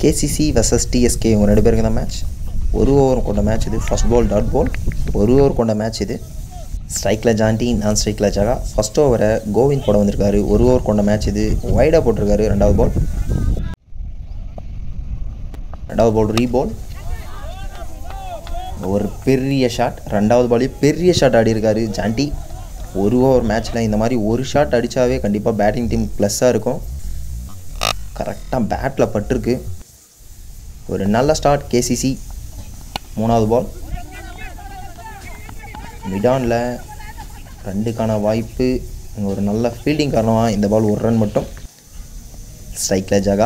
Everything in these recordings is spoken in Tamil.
கேசிசி வர்சஸ் டிஎஸ்கே இவங்க ரெண்டு பேருக்கு தான் மேட்ச் ஒரு ஓவர் கொண்ட மேட்ச் இது ஃபர்ஸ்ட் பால் டாட் பால் ஒரு ஓவர் கொண்ட மேட்ச் இது ஸ்ட்ரைக்கில் ஜாண்டி நான் ஸ்ட்ரைக்கில் ஜகா ஃபர்ஸ்ட் ஓவரை கோவிந்த் போட வந்திருக்காரு ஒரு ஓவர் கொண்ட மேட்ச் இது வைடாக போட்டிருக்காரு ரெண்டாவது பால் ரெண்டாவது பால் ரீபால் ஒரு பெரிய ஷாட் ரெண்டாவது பாலே பெரிய ஷாட் ஆடியிருக்காரு ஜாண்டி ஒரு ஓவர் மேட்ச்சில் இந்த மாதிரி ஒரு ஷாட் அடித்தாவே கண்டிப்பாக பேட்டிங் டீம் ப்ளஸ்ஸாக இருக்கும் கரெக்டாக பேட்டில் பட்டிருக்கு ஒரு நல்ல ஸ்டார்ட் கேசிசி மூணாவது பால் மிடானில் ரெண்டுக்கான வாய்ப்பு இங்க ஒரு நல்ல ஃபீல்டிங் காரணமாக இந்த பால் ஒரு ரன் மட்டும் ஸ்ட்ரைக்கில் ஜகா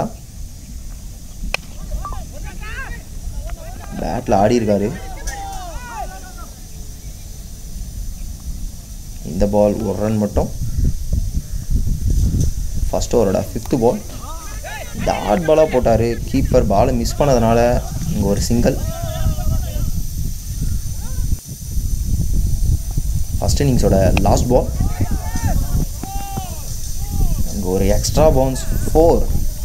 பேட்டில் ஆடி இருக்காரு இந்த பால் ஒரு ரன் மட்டும் ஃபஸ்ட் ஓவரோட ஃபிஃப்த்து பால் டாட் பாலாக போட்டார் கீப்பர் பாலை மிஸ் பண்ணதுனால இங்கே ஒரு சிங்கிள் ஃபஸ்ட் இன்னிங்ஸோட லாஸ்ட் பால் அங்கே ஒரு எக்ஸ்ட்ரா பவுன்ஸ் ஃபோர்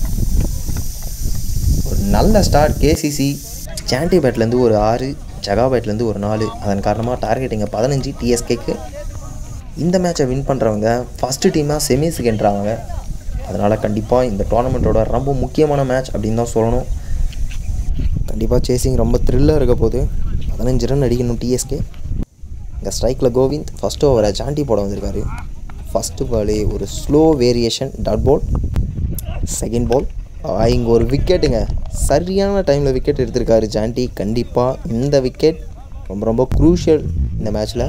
ஒரு நல்ல ஸ்டார்ட் கேசிசி சாண்டி பேட்லேருந்து ஒரு ஆறு ஜகா பேட்லேருந்து ஒரு நாலு அதன் காரணமாக டார்கெட்டிங்க பதினஞ்சு டிஎஸ்கேக்கு இந்த மேட்சை வின் பண்ணுறவங்க ஃபஸ்ட்டு டீமாக செமிஸுக்கு என்றாங்க அதனால் கண்டிப்பாக இந்த டோர்னமெண்ட்டோட ரொம்ப முக்கியமான மேட்ச் அப்படின்னு தான் சொல்லணும் கண்டிப்பாக சேசிங் ரொம்ப த்ரில்லாக இருக்க போது பதினஞ்சு ரன் அடிக்கணும் டிஎஸ்கே இங்கே ஸ்ட்ரைக்கில் கோவிந்த் ஃபஸ்ட் ஓவரை ஜாண்டி போட வந்திருக்காரு ஃபஸ்ட்டு பாலே ஒரு slow variation dot ball second ball இங்கே ஒரு விக்கெட்டுங்க சரியான டைமில் விக்கெட் எடுத்திருக்காரு ஜாண்டி கண்டிப்பாக இந்த விக்கெட் ரொம்ப ரொம்ப க்ரூஷியல் இந்த மேட்ச்சில்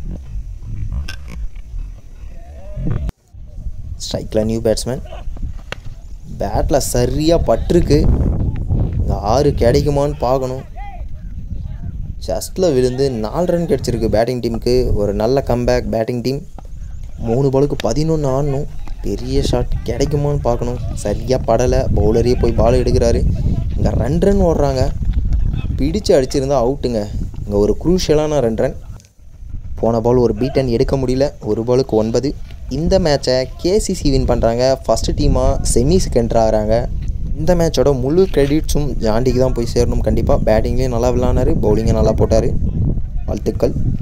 ஸ்ட்ரைக்கில் நியூ பேட்ஸ்மேன் பேட்டில் சரியாக பட்டிருக்கு இந்த ஆறு கிடைக்குமான்னு பார்க்கணும் ஜஸ்ட்டில் விழுந்து நாலு ரன் கிடச்சிருக்கு பேட்டிங் டீமுக்கு ஒரு நல்ல கம்பேக் பேட்டிங் டீம் மூணு பாலுக்கு பதினொன்று ஆடணும் பெரிய ஷாட் கிடைக்குமான்னு பார்க்கணும் சரியாக படலை பவுலரே போய் பால் எடுக்கிறாரு இங்கே ரெண்டு ரன் ஓடுறாங்க பிடிச்சு அடிச்சிருந்தா அவுட்டுங்க இங்கே ஒரு குரூஷியலான ரெண்டு ரன் போன பால் ஒரு பீட்டன் எடுக்க முடியல ஒரு பாலுக்கு ஒன்பது இந்த மேட்சை கேசிசி வின் பண்ணுறாங்க ஃபஸ்ட்டு டீமாக செமிஸுக்கு என்ட்ரு ஆகிறாங்க இந்த மேட்சோட முழு கிரெடிட்ஸும் ஜாண்டிக்கு தான் போய் சேரணும் கண்டிப்பாக பேட்டிங்லேயும் நல்லா விளாட்னாரு பவுலிங்கை நல்லா போட்டார் வாழ்த்துக்கள்